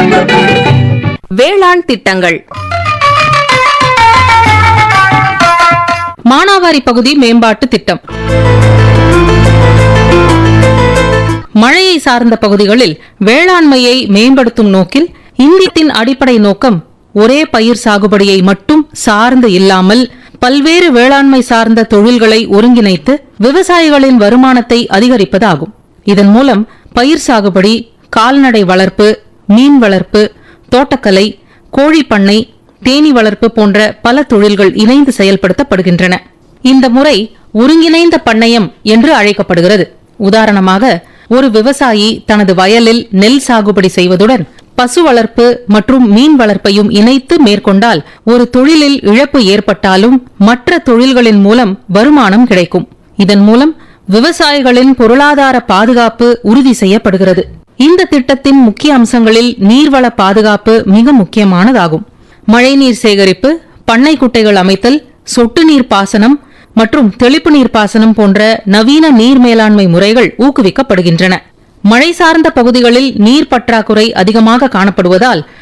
வேளாண் திட்டங்கள் மானாவாரி பகுதி மேம்பாட்டு திட்டம் மழையை சார்ந்த பகுதிகளில் வேளாண்மையை மேம்படுத்தும் நோக்கில் இந்தியத்தின் அடிப்படை நோக்கம் ஒரே பயிர் சாகுபடியை மட்டும் சார்ந்து இல்லாமல் பல்வேறு வேளாண்மை சார்ந்த தொழில்களை ஒருங்கிணைத்து விவசாயிகளின் வருமானத்தை அதிகரிப்பதாகும் இதன் மூலம் பயிர் சாகுபடி கால்நடை வளர்ப்பு மீன் வளர்ப்பு தோட்டக்கலை கோழி பண்ணை தேனீ வளர்ப்பு போன்ற பல தொழில்கள் இணைந்து செயல்படுத்தப்படுகின்றன இந்த முறை ஒருங்கிணைந்த பண்ணையம் என்று அழைக்கப்படுகிறது உதாரணமாக ஒரு விவசாயி தனது வயலில் நெல் சாகுபடி செய்வதுடன் பசு வளர்ப்பு மற்றும் மீன் வளர்ப்பையும் இணைத்து மேற்கொண்டால் ஒரு தொழிலில் இழப்பு ஏற்பட்டாலும் மற்ற தொழில்களின் மூலம் வருமானம் கிடைக்கும் இதன் மூலம் விவசாயிகளின் பொருளாதார பாதுகாப்பு உறுதி செய்யப்படுகிறது இந்த திட்டத்தின் முக்கிய அம்சங்களில் நீர்வள பாதுகாப்பு மிக முக்கியமானதாகும் மழைநீர் சேகரிப்பு பண்ணை குட்டைகள் அமைத்தல் சொட்டு நீர் பாசனம் மற்றும் தெளிப்பு நீர் பாசனம் போன்ற நவீன நீர் மேலாண்மை முறைகள் ஊக்குவிக்கப்படுகின்றன மழை சார்ந்த பகுதிகளில் நீர் பற்றாக்குறை அதிகமாக காணப்படுவதால்